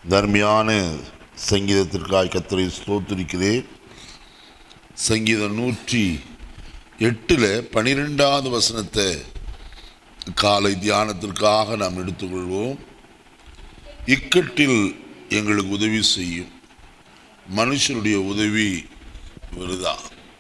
தர்மியான சங்கீதத்திற்காய் கத்தரை ஸ்தோத்திரிக்கிறேன் சங்கீதம் நூற்றி எட்டில் பனிரெண்டாவது வசனத்தை காலை தியானத்திற்காக நாம் எடுத்துக்கொள்வோம் இக்கட்டில் எங்களுக்கு உதவி செய்யும் மனுஷருடைய உதவி விருதா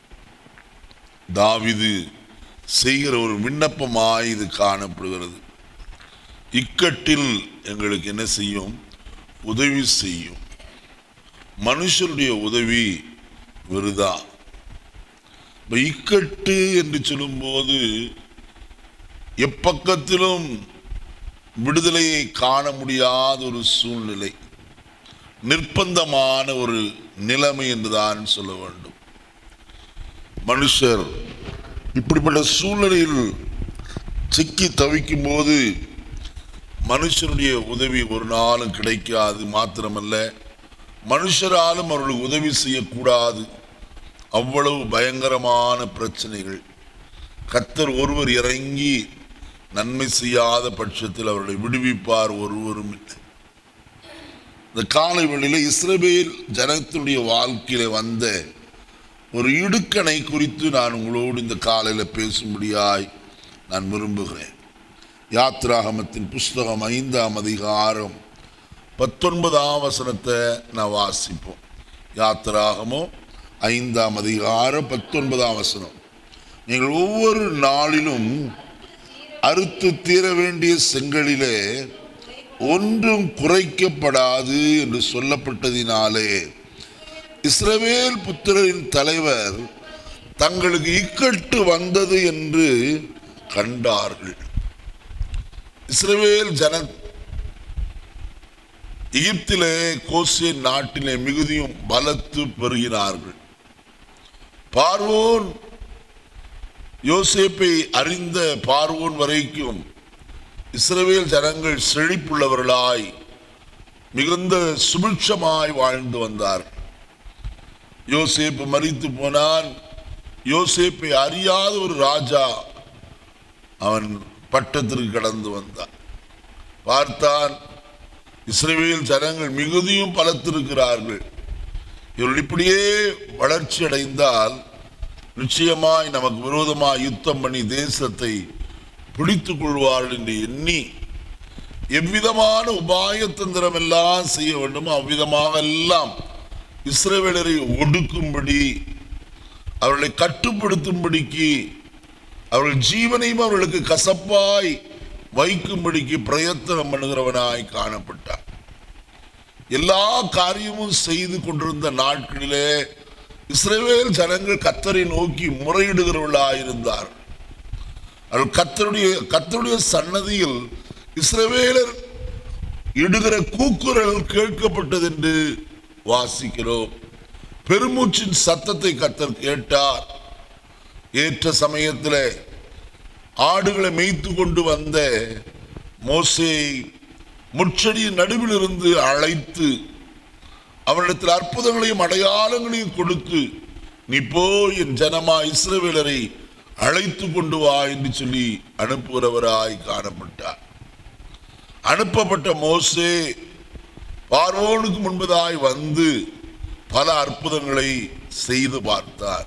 தாவிது செய்கிற ஒரு விண்ணப்பமாய் இது காணப்படுகிறது இக்கட்டில் எங்களுக்கு என்ன செய்யும் உதவி செய்யும் மனுஷருடைய உதவி விருதா இப்ப இக்கட்டு என்று சொல்லும்போது எப்பக்கத்திலும் விடுதலையை காண முடியாத ஒரு சூழ்நிலை நிர்பந்தமான ஒரு நிலைமை என்றுதான் சொல்ல வேண்டும் மனுஷர் இப்படிப்பட்ட சூழ்நிலையில் சிக்கி தவிக்கும் போது மனுஷனுடைய உதவி ஒரு நாளும் கிடைக்காது மாத்திரமல்ல மனுஷராலும் அவர்களுக்கு உதவி செய்யக்கூடாது அவ்வளவு பயங்கரமான பிரச்சனைகள் கத்தர் ஒருவர் இறங்கி நன்மை செய்யாத பட்சத்தில் அவர்களை விடுவிப்பார் ஒருவரும் இல்லை இந்த காலை வேளையில் இஸ்ரவேல் ஜனத்தினுடைய வாழ்க்கையில வந்த ஒரு இடுக்கணை குறித்து நான் உங்களோடு இந்த காலையில் பேசும்படியாய் நான் விரும்புகிறேன் யாத்ராகமத்தின் புஸ்தகம் ஐந்தாம் அதிகாரம் பத்தொன்பதாம் வசனத்தை நான் வாசிப்போம் யாத்ராகமோ ஐந்தாம் அதிகாரம் பத்தொன்பதாம் வசனம் நீங்கள் ஒவ்வொரு நாளிலும் அறுத்து தீர வேண்டிய செங்கலிலே ஒன்றும் குறைக்கப்படாது என்று சொல்லப்பட்டதினாலே இஸ்ரவேல் புத்திரரின் தலைவர் தங்களுக்கு இக்கட்டு வந்தது என்று கண்டார்கள் இஸ்ரவேல் ஜன எகிப்திலே கோசியன் நாட்டிலே மிகுதியும் பலத்து பெறுகிறார்கள் பார்வோன் யோசேப்பை அறிந்த பார்வோன் வரைக்கும் இஸ்ரவேல் ஜனங்கள் செழிப்புள்ளவர்களாய் மிகுந்த சுபிட்சமாய் வாழ்ந்து வந்தார் யோசேப்பு மறித்து போனான் யோசேப்பை அறியாத ஒரு ராஜா அவன் பட்டத்திற்கு கடந்து வந்தான் பார்த்தான் இஸ்ரவேல் ஜனங்கள் மிகுதியும் பலத்திருக்கிறார்கள் இவர்கள் இப்படியே வளர்ச்சி அடைந்தால் நிச்சயமாய் நமக்கு விரோதமாய் யுத்தம் பண்ணி தேசத்தை பிடித்துக் கொள்வார்கள் என்று எண்ணி எவ்விதமான உபாய தந்திரம் எல்லாம் செய்ய வேண்டுமோ அவ்விதமாக எல்லாம் இஸ்ரவேலரை ஒடுக்கும்படி அவர்களை கட்டுப்படுத்தும்படிக்கு அவர்கள் ஜீவனையும் அவர்களுக்கு கசப்பாய் வைக்கும்படிக்கு பிரயத்தனம் பண்ணுகிறவனாய் காணப்பட்டார் எல்லா காரியமும் செய்து கொண்டிருந்த நாட்களிலே இஸ்ரவேல் ஜனங்கள் கத்தரை நோக்கி முறையிடுகிறவர்களாயிருந்தார் அவர்கள் கத்தருடைய கத்தருடைய சன்னதியில் இஸ்ரவேலர் இடுகிற கூக்குரல் கேட்கப்பட்டது என்று வாசிக்கிறோம் பெருமூச்சின் சத்தத்தை கத்தர் கேட்டார் ஏற்ற சமயத்தில் ஆடுகளை மேய்த்து கொண்டு வந்த மோசேயை முச்செடியின் நடுவில் இருந்து அழைத்து அவனிடத்தில் அற்புதங்களையும் அடையாளங்களையும் கொடுத்து நீ போய் என் ஜனமா இஸ்ரவேலரை அழைத்து கொண்டு வா என்று சொல்லி அனுப்புகிறவராய் காணப்பட்டார் அனுப்பப்பட்ட மோசே பார்வோனுக்கு முன்பதாய் வந்து பல அற்புதங்களை செய்து பார்த்தார்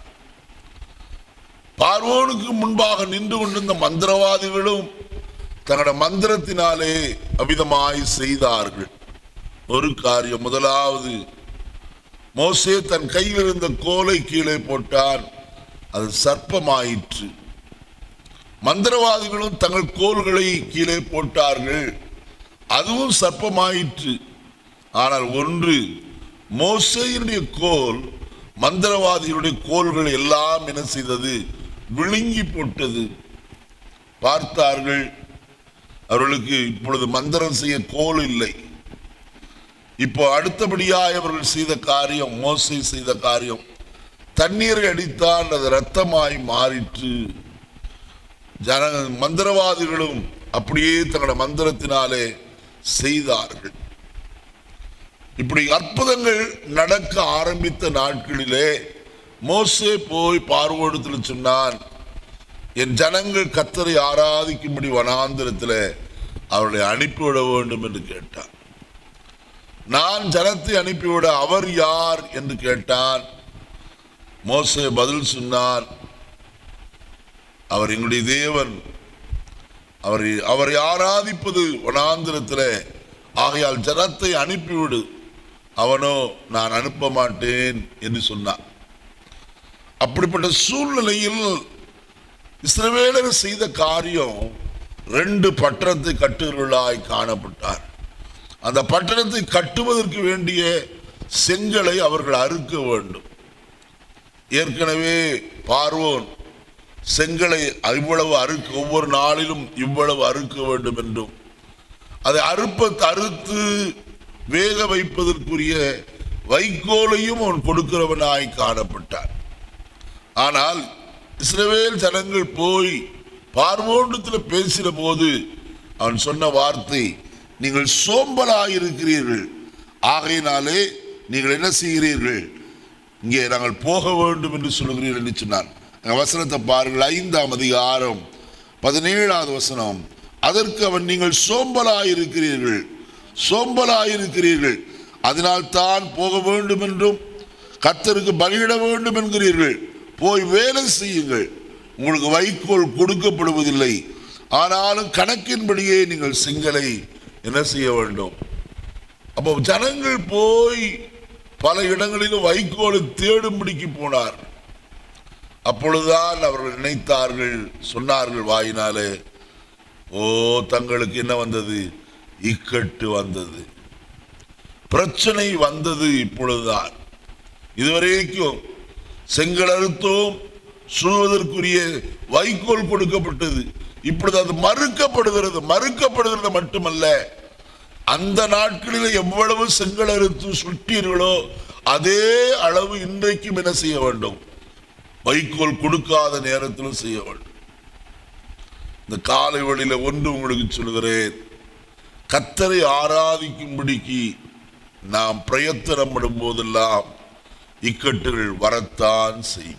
பார்வோனுக்கு முன்பாக நின்று கொண்டிருந்த மந்திரவாதிகளும் தங்களுடைய மந்திரத்தினாலே அவிதமாய் செய்தார்கள் ஒரு காரியம் முதலாவது மோசே தன் கையில் இருந்த கோலை கீழே போட்டான் அது சர்ப்பமாயிற்று மந்திரவாதிகளும் தங்கள் கோல்களை கீழே போட்டார்கள் அதுவும் சர்ப்பமாயிற்று ஆனால் ஒன்று மோசையினுடைய கோல் மந்திரவாதிகளுடைய கோல்கள் எல்லாம் என்ன செய்தது விழுங்கி போட்டது பார்த்தார்கள் அவர்களுக்கு இப்பொழுது மந்திரம் செய்ய கோல் இல்லை இப்போ அடுத்தபடியாய் அவர்கள் செய்த காரியம் மோசை செய்த காரியம் தண்ணீரை அடித்தால் அது ரத்தமாய் மாறிற்று ஜன மந்திரவாதிகளும் அப்படியே தங்களோட மந்திரத்தினாலே செய்தார்கள் இப்படி அற்புதங்கள் நடக்க ஆரம்பித்த நாட்களிலே மோசே போய் பார்வோடத்தில் சொன்னான் என் ஜனங்கள் கத்தரை ஆராதிக்கும்படி வனாந்திரத்தில் அவர்களை அனுப்பிவிட வேண்டும் என்று கேட்டான் நான் ஜனத்தை அனுப்பிவிட அவர் யார் என்று கேட்டான் மோசே பதில் சொன்னார் அவர் எங்களுடைய தேவன் அவர் அவரை ஆராதிப்பது வனாந்திரத்தில் ஆகையால் ஜனத்தை அனுப்பிவிடு அவனோ நான் அனுப்ப மாட்டேன் என்று சொன்னான் அப்படிப்பட்ட சூழ்நிலையில் இஸ்ரவேலர் செய்த காரியம் ரெண்டு பட்டணத்தை கட்டுகிறவர்களாய் காணப்பட்டார் அந்த பட்டணத்தை கட்டுவதற்கு வேண்டிய செங்கலை அவர்கள் அறுக்க வேண்டும் ஏற்கனவே பார்வோன் செங்கலை இவ்வளவு அறுக்க ஒவ்வொரு நாளிலும் இவ்வளவு அறுக்க வேண்டும் என்றும் அதை அறுப்ப அறுத்து வேக வைப்பதற்குரிய வைக்கோலையும் அவன் கொடுக்கிறவனாய் காணப்பட்டான் ஆனால் இஸ்ரவேல் ஜனங்கள் போய் பார்வோண்டத்தில் பேசின போது அவன் சொன்ன வார்த்தை நீங்கள் சோம்பலாயிருக்கிறீர்கள் ஆகையினாலே நீங்கள் என்ன செய்கிறீர்கள் இங்கே நாங்கள் போக வேண்டும் என்று சொல்லுகிறீர்கள் என்று சொன்னான் அங்க வசனத்தை பாருங்கள் ஐந்தாம் அதிகாரம் பதினேழாவது வசனம் அதற்கு அவன் நீங்கள் சோம்பலாயிருக்கிறீர்கள் சோம்பலாயிருக்கிறீர்கள் அதனால் தான் போக வேண்டும் என்றும் கர்த்தருக்கு பலியிட வேண்டும் என்கிறீர்கள் போய் வேலை செய்யுங்கள் உங்களுக்கு வைக்கோல் கொடுக்கப்படுவதில்லை ஆனாலும் கணக்கின்படியே நீங்கள் செங்கலை என்ன செய்ய வேண்டும் அப்போ ஜனங்கள் போய் பல இடங்களிலும் வைக்கோலை தேடும்படிக்கு போனார் அப்பொழுதுதான் அவர்கள் நினைத்தார்கள் சொன்னார்கள் வாயினாலே ஓ தங்களுக்கு என்ன வந்தது இக்கட்டு வந்தது பிரச்சனை வந்தது இப்பொழுதுதான் இதுவரைக்கும் செங்கல் அறுத்தோம் சுடுவதற்குரிய வைக்கோல் கொடுக்கப்பட்டது இப்பொழுது அது மறுக்கப்படுகிறது மறுக்கப்படுகிறது மட்டுமல்ல அந்த நாட்களில் எவ்வளவு செங்கல் அறுத்து சுட்டீர்களோ அதே அளவு இன்றைக்கும் என்ன செய்ய வேண்டும் வைக்கோல் கொடுக்காத நேரத்திலும் செய்ய வேண்டும் இந்த காலை வழியில ஒன்று உங்களுக்கு சொல்கிறேன் கத்தரை ஆராதிக்கும்படிக்கு நாம் பிரயத்தனப்படும் போதெல்லாம் இக்கட்டுகள் வரத்தான் செய்யும்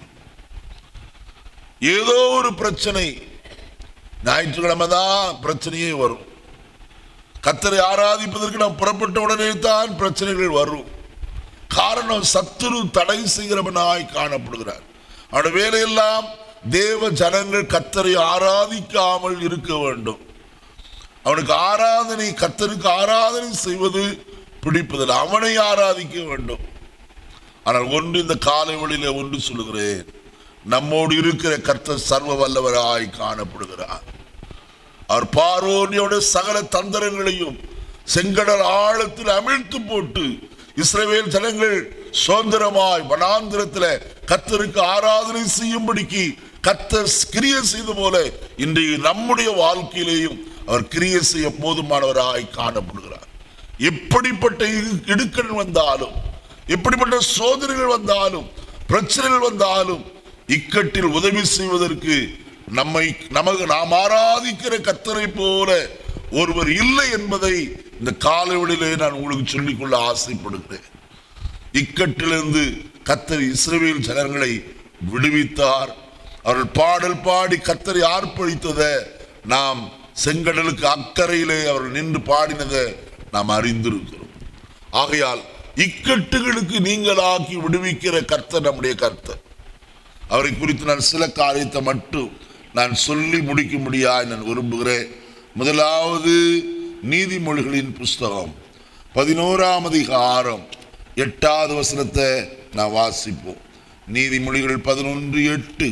ஏதோ ஒரு பிரச்சனை ஞாயிற்றுக்கிழமை தான் பிரச்சனையே வரும் கத்தரை ஆராதிப்பதற்கு நாம் புறப்பட்ட உடனே தான் பிரச்சனைகள் வரும் காரணம் சத்துரு தடை செய்கிறவனாய் காணப்படுகிறார் அவனுடைய வேலையெல்லாம் தேவ ஜனங்கள் கத்தரை ஆராதிக்காமல் இருக்க வேண்டும் அவனுக்கு ஆராதனை கத்தருக்கு ஆராதனை செய்வது பிடிப்பதில்லை அவனை ஆராதிக்க வேண்டும் ஆனால் ஒன்று இந்த காலை வழியில ஒன்று சொல்லுகிறேன் நம்மோடு இருக்கிற கர்த்தர் சர்வ வல்லவராய் காணப்படுகிறார் அவர் பார்வோனியோட சகல தந்திரங்களையும் செங்கடல் ஆழத்தில் அமிழ்த்து போட்டு இஸ்ரவேல் ஜனங்கள் சுதந்திரமாய் வனாந்திரத்தில் கத்தருக்கு ஆராதனை செய்யும்படிக்கு கத்தர் கிரிய செய்த போல இன்றைய நம்முடைய வாழ்க்கையிலேயும் அவர் கிரிய செய்ய போதுமானவராய் காணப்படுகிறார் எப்படிப்பட்ட இடு- இடுக்கண் வந்தாலும் எப்படிப்பட்ட சோதனைகள் வந்தாலும் பிரச்சனைகள் வந்தாலும் இக்கட்டில் உதவி செய்வதற்கு நம்மை நமக்கு நாம் ஆராதிக்கிற கத்தரை போல ஒருவர் இல்லை என்பதை இந்த காலவெளியிலே நான் உங்களுக்கு சொல்லிக்கொள்ள ஆசைப்படுகிறேன் இக்கட்டிலிருந்து கத்தர் இஸ்ரவேல் ஜனங்களை விடுவித்தார் அவர்கள் பாடல் பாடி கத்தரை ஆர்ப்பரித்ததை நாம் செங்கடலுக்கு அக்கறையிலே அவர்கள் நின்று பாடினதை நாம் அறிந்திருக்கிறோம் ஆகையால் இக்கட்டுகளுக்கு நீங்களாக்கி விடுவிக்கிற கர்த்தர் நம்முடைய கர்த்தர் அவரை குறித்து நான் சில காரியத்தை மட்டும் நான் சொல்லி முடிக்க முடியாது நான் விரும்புகிறேன் முதலாவது நீதிமொழிகளின் புஸ்தகம் பதினோராம் அதிகாரம் எட்டாவது வசனத்தை நான் வாசிப்போம் நீதிமொழிகள் பதினொன்று எட்டு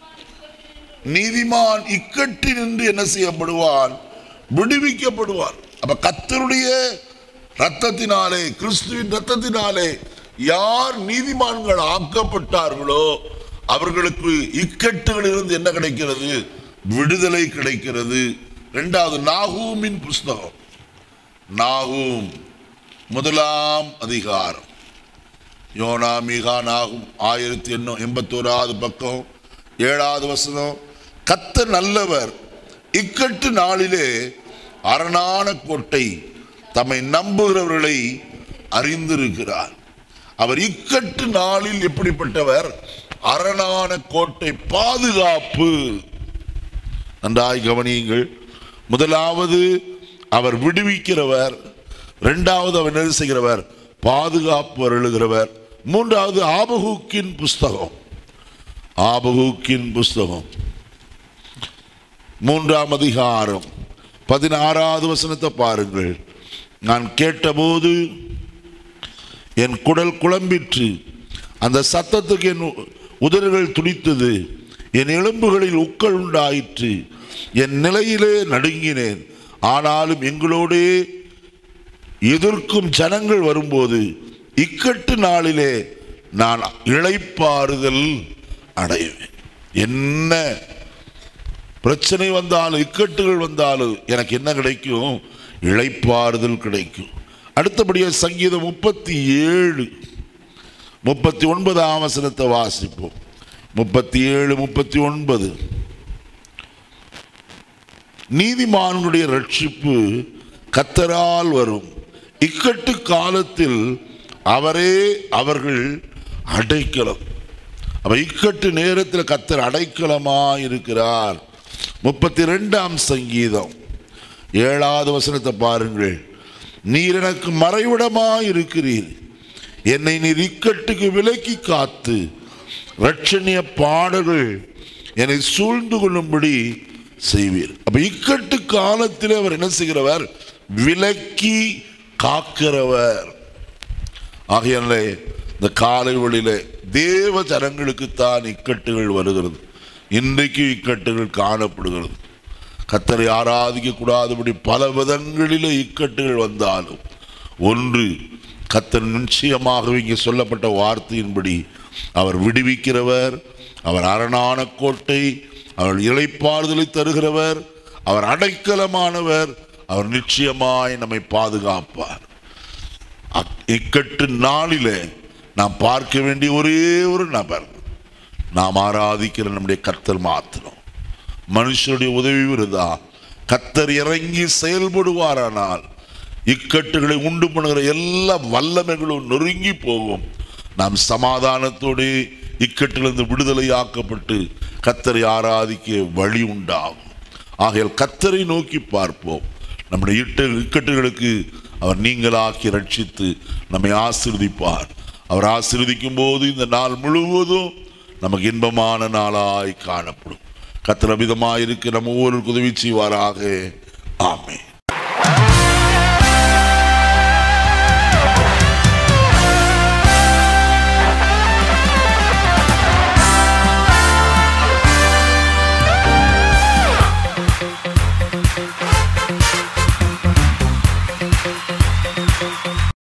நீதிமான் இக்கட்டில் நின்று என்ன செய்யப்படுவான் விடுவிக்கப்படுவான் அப்ப கத்தருடைய ரத்தத்தினாலே கிறிஸ்துவின் ரத்தத்தினாலே யார் நீதிமான்கள் ஆக்கப்பட்டார்களோ அவர்களுக்கு இக்கட்டுகளிலிருந்து என்ன கிடைக்கிறது விடுதலை கிடைக்கிறது இரண்டாவது நாகூமின் புஸ்தகம் நாகூம் முதலாம் அதிகாரம் யோனா மீகா நாகும் ஆயிரத்தி எண்ணூ எண்பத்தோராவது பக்கம் ஏழாவது வசனம் கத்த நல்லவர் இக்கட்டு நாளிலே அரணான கோட்டை தம்மை நம்புகிறவர்களை அறிந்திருக்கிறார் அவர் இக்கட்டு நாளில் எப்படிப்பட்டவர் அரணான கோட்டை பாதுகாப்பு நன்றாய் கவனியுங்கள் முதலாவது அவர் விடுவிக்கிறவர் இரண்டாவது அவர் என்ன செய்கிறவர் பாதுகாப்பு அருளுகிறவர் மூன்றாவது ஆபகூக்கின் புஸ்தகம் ஆபகூக்கின் புஸ்தகம் மூன்றாம் அதிகாரம் பதினாறாவது வசனத்தை பாருங்கள் நான் கேட்டபோது என் குடல் குழம்பிற்று அந்த சத்தத்துக்கு என் உ- உதடுகள் துடித்தது என் எலும்புகளில் உக்கள் உண்டாயிற்று என் நிலையிலே நடுங்கினேன் ஆனாலும் எங்களோடே எதிர்க்கும் ஜனங்கள் வரும்போது இக்கட்டு நாளிலே நான் இளைப்பாறுதல் அடைவேன் என்ன பிரச்சனை வந்தாலும் இக்கட்டுகள் வந்தாலும் எனக்கு என்ன கிடைக்கும் இளைப்பாறுதல் கிடைக்கும் அடுத்தபடியாக சங்கீதம் முப்பத்தி ஏழு முப்பத்தி ஒன்பதாம் வசனத்தை வாசிப்போம் முப்பத்தி ஏழு முப்பத்தி ஒன்பது நீதிமான்களுடைய ரட்சிப்பு கத்தரால் வரும் இக்கட்டு காலத்தில் அவரே அவர்கள் அடைக்கலம் அப்ப இக்கட்டு நேரத்தில் கத்தர் அடைக்கலமா இருக்கிறார் முப்பத்தி ரெண்டாம் சங்கீதம் ஏழாவது வசனத்தை பாருங்கள் நீர் எனக்கு மறைவிடமா இருக்கிறீர் என்னை நீர் இக்கட்டுக்கு விலக்கி காத்து ரட்சணிய பாடல்கள் என்னை சூழ்ந்து கொள்ளும்படி செய்வீர் அப்ப இக்கட்டு காலத்தில் அவர் என்ன செய்கிறவர் விலக்கி காக்கிறவர் ஆகையால இந்த காலை வழியில தேவ ஜனங்களுக்கு தான் இக்கட்டுகள் வருகிறது இன்றைக்கு இக்கட்டுகள் காணப்படுகிறது கத்தரை ஆராதிக்க கூடாதபடி பல விதங்களிலே இக்கட்டுகள் வந்தாலும் ஒன்று கத்தர் நிச்சயமாக இங்கே சொல்லப்பட்ட வார்த்தையின்படி அவர் விடுவிக்கிறவர் அவர் அரணான கோட்டை அவர் இளைப்பாறுதலை தருகிறவர் அவர் அடைக்கலமானவர் அவர் நிச்சயமாய் நம்மை பாதுகாப்பார் அக்- இக்கட்டு நாளிலே நாம் பார்க்க வேண்டிய ஒரே ஒரு நபர் நாம் ஆராதிக்கிற நம்முடைய கர்த்தர் மாத்திரம் மனுஷருடைய உதவி விருதா கத்தர் இறங்கி செயல்படுவாரானால் இக்கட்டுகளை உண்டு பண்ணுகிற எல்லா வல்லமைகளும் நொறுங்கி போகும் நாம் சமாதானத்தோடு இக்கட்டிலிருந்து விடுதலையாக்கப்பட்டு கத்தரை ஆராதிக்க வழி உண்டாகும் ஆகையால் கத்தரை நோக்கி பார்ப்போம் நம்முடைய இட்ட இக்கட்டுகளுக்கு அவர் நீங்களாக்கி ரட்சித்து நம்மை ஆசீர்வதிப்பார் அவர் ஆசீர்வதிக்கும் போது இந்த நாள் முழுவதும் நமக்கு இன்பமான நாளாய் காணப்படும் கத்தர் அமிதமாயிருக்கு நம்ம ஒவ்வொரு உதவி செய்வாராக ஆமென் Thank